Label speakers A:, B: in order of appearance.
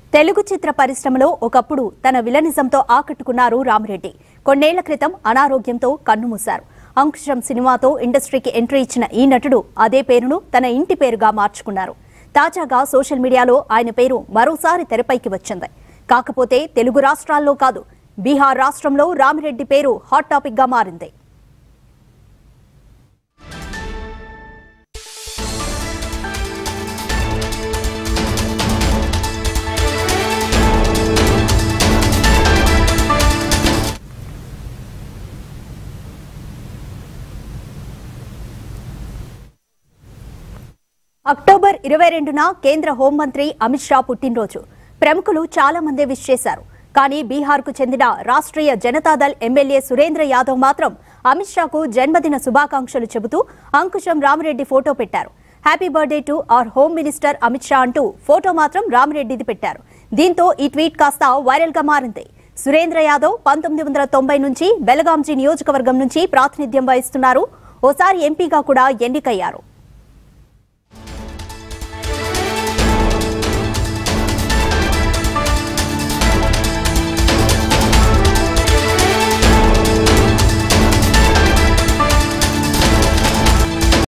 A: తెలుగు చిత్ర పరిశ్రమలో ఒకప్పుడు తన విలనిజంతో ఆకట్టుకున్నారు రామిరెడ్డి కొన్నేళ్ల క్రితం అనారోగ్యంతో కన్నుమూశారు అంకుశం సినిమాతో ఇండస్ట్రీకి ఎంట్రీ ఇచ్చిన ఈ నటుడు అదే పేరును తన ఇంటి పేరుగా మార్చుకున్నారు తాజాగా సోషల్ మీడియాలో ఆయన పేరు మరోసారి తెరపైకి వచ్చింది కాకపోతే తెలుగు రాష్ట్రాల్లో కాదు బీహార్ రాష్ట్రంలో రామిరెడ్డి పేరు హాట్ టాపిక్ గా మారింది అక్టోబర్ ఇరవై రెండున కేంద్ర హోంమంత్రి అమిత్ షా పుట్టినరోజు ప్రముఖులు చాలా మందే విష్ చేశారు కానీ బీహార్కు చెందిన రాష్ట్రీయ జనతాదళ్ ఎమ్మెల్యే సురేంద్ర యాదవ్ మాత్రం అమిత్ షాకు జన్మదిన శుభాకాంక్షలు చెబుతూ అంకుశం రామిరెడ్డి ఫోటో పెట్టారు happy birthday to our home minister Amit Shah అంటూ ఫోటో మాత్రం రామిరెడ్డిది పెట్టారు దీంతో ఈ ట్వీట్ కాస్త వైరల్ గా మారింది సురేంద్ర యాదవ్ పంతొమ్మిది వందల తొంభై నుంచి బెలగాంజీ నియోజకవర్గం నుంచి ప్రాతినిధ్యం వహిస్తున్నారు ఓసారి ఎంపీగా కూడా ఎన్నికయ్యారు